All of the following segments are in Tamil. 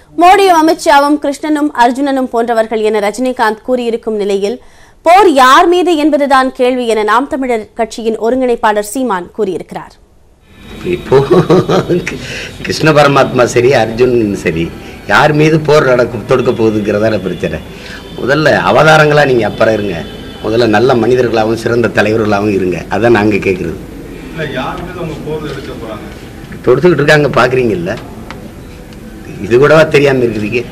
மோடியும் அமித்ஷாவும் கிருஷ்ணனும் அர்ஜுனனும் போன்றவர்கள் என ரஜினிகாந்த் கூறியிருக்கும் நிலையில் போர் யார் மீது என்பதுதான் கேள்வி என நாம் தமிழர் கட்சியின் ஒருங்கிணைப்பாளர் சீமான் கூறியிருக்கிறார் இப்போ கிருஷ்ண பரமாத்மா சரி அர்ஜுன் சரி யார் மீது போர் நடக்க தொடுக்க போகுதுங்கிறதான பிரச்சனை முதல்ல அவதாரங்களா நீங்க அப்புறம் இருங்க முதல்ல நல்ல மனிதர்களாகவும் சிறந்த தலைவர்களாகவும் இருங்க அதான் நாங்க கேட்குறது இல்ல யார் மீது அவங்க போர் எடுக்க போறாங்க தொடுத்துக்கிட்டு இருக்காங்க பார்க்குறீங்கல்ல இது கூடவா தெரியாம இருக்கிறீங்க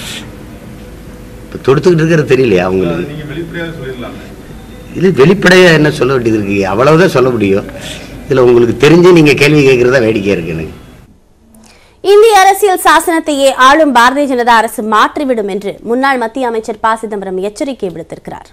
இப்போ தொடுத்துக்கிட்டு இருக்கிறது தெரியலையா அவங்களுக்கு நீங்க வெளிப்படையாக சொல்லிடலாமே இது வெளிப்படையா என்ன சொல்ல வேண்டியது இருக்கு அவ்வளவுதான் சொல்ல முடியும் இதுல உங்களுக்கு தெரிஞ்சு நீங்க கேள்வி கேட்கறதா வேடிக்கையா இருக்கு எனக்கு இந்திய அரசியல் சாசனத்தையே ஆளும் பாரதிய ஜனதா அரசு மாற்றிவிடும் என்று முன்னாள் மத்திய அமைச்சர் ப சிதம்பரம் எச்சரிக்கை விடுத்திருக்கிறார்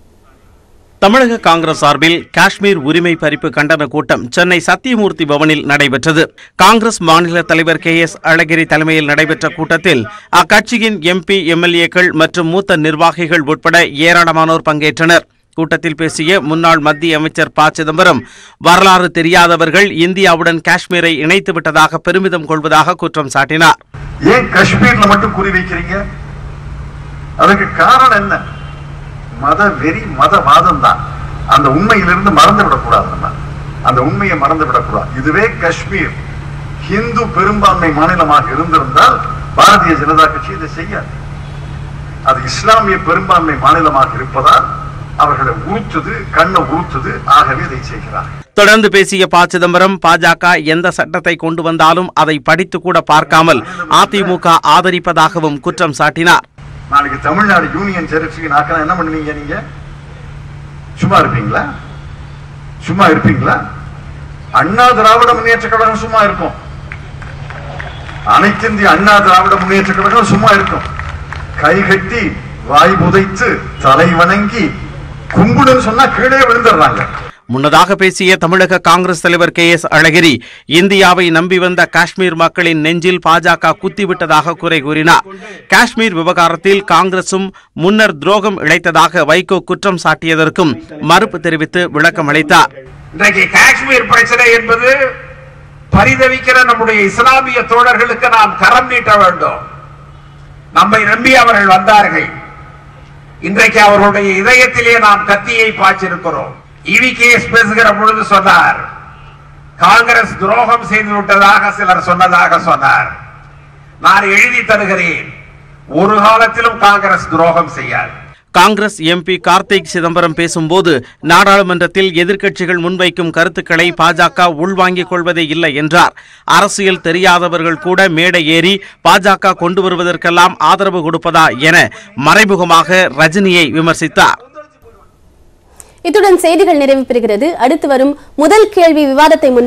தமிழக காங்கிரஸ் சார்பில் காஷ்மீர் உரிமை பறிப்பு கண்டன கூட்டம் சென்னை சத்தியமூர்த்தி பவனில் நடைபெற்றது காங்கிரஸ் மாநில தலைவர் கே எஸ் அழகிரி தலைமையில் நடைபெற்ற கூட்டத்தில் அக்கட்சியின் எம்பி எம்எல்ஏக்கள் மற்றும் மூத்த நிர்வாகிகள் உட்பட ஏராளமானோர் பங்கேற்றனர் கூட்டத்தில் பேசிய முன்னாள் மத்திய அமைச்சர் ப சிதம்பரம் வரலாறு தெரியாதவர்கள் இந்தியாவுடன் காஷ்மீரை இணைத்து விட்டதாக பெருமிதம் கொள்வதாக குற்றம் சாட்டினார் ஏன் காஷ்மீர்ல மட்டும் குறி வைக்கிறீங்க அதுக்கு காரணம் என்ன மத வெறி மதவாதம் தான் அந்த உண்மையிலிருந்து மறந்து விடக்கூடாது நம்ம அந்த உண்மையை மறந்து விடக்கூடாது இதுவே காஷ்மீர் ஹிந்து பெரும்பான்மை மாநிலமாக இருந்திருந்தால் பாரதிய ஜனதா கட்சி இதை செய்யாது அது இஸ்லாமிய பெரும்பான்மை மாநிலமாக இருப்பதால் அவர்களை உறுத்துது கண்ணை உறுத்துது ஆகவே இதை செய்கிறார்கள் தொடர்ந்து பேசிய ப சிதம்பரம் பாஜக எந்த சட்டத்தை கொண்டு வந்தாலும் அதை படித்து கூட பார்க்காமல் அதிமுக ஆதரிப்பதாகவும் குற்றம் சாட்டினார் நாளைக்கு தமிழ்நாடு யூனியன் டெரிட்டரி நாக்கெல்லாம் என்ன பண்ணுவீங்க நீங்க சும்மா இருப்பீங்களா சும்மா இருப்பீங்களா அண்ணா திராவிட முன்னேற்ற கழகம் சும்மா இருக்கும் அனைத்து இந்திய அண்ணா திராவிட முன்னேற்ற கழகம் சும்மா இருக்கும் கை கட்டி வாய் புதைத்து தலை வணங்கி கும்பிடுன்னு சொன்னா கீழே விழுந்துடுறாங்க முன்னதாக பேசிய தமிழக காங்கிரஸ் தலைவர் கே எஸ் அழகிரி இந்தியாவை நம்பி வந்த காஷ்மீர் மக்களின் நெஞ்சில் பாஜக குத்திவிட்டதாக குறை கூறினார் காஷ்மீர் விவகாரத்தில் காங்கிரசும் முன்னர் துரோகம் இழைத்ததாக வைகோ குற்றம் சாட்டியதற்கும் மறுப்பு தெரிவித்து விளக்கம் அளித்தார் இன்றைக்கு காஷ்மீர் பிரச்சனை என்பது பரிதவிக்கிற நம்முடைய இஸ்லாமிய தோழர்களுக்கு நாம் கரம் நீட்ட வேண்டும் நம்மை நம்பி அவர்கள் வந்தார்கள் இன்றைக்கு அவர்களுடைய இதயத்திலே நாம் கத்தியை பாய்ச்சிருக்கிறோம் இவிகேஎஸ் பேசுகிற பொழுது சொன்னார் காங்கிரஸ் துரோகம் செய்து விட்டதாக சிலர் சொன்னதாக சொன்னார் நான் எழுதி தருகிறேன் ஒரு காலத்திலும் காங்கிரஸ் துரோகம் செய்யாது காங்கிரஸ் எம்பி கார்த்திக் சிதம்பரம் பேசும்போது நாடாளுமன்றத்தில் எதிர்க்கட்சிகள் முன்வைக்கும் கருத்துக்களை பாஜக உள்வாங்கிக் கொள்வதே இல்லை என்றார் அரசியல் தெரியாதவர்கள் கூட மேடை ஏறி பாஜக கொண்டு வருவதற்கெல்லாம் ஆதரவு கொடுப்பதா என மறைமுகமாக ரஜினியை விமர்சித்தார் இத்துடன் செய்திகள் நிறைவு பெறுகிறது அடுத்து வரும் முதல் கேள்வி விவாதத்தை முன்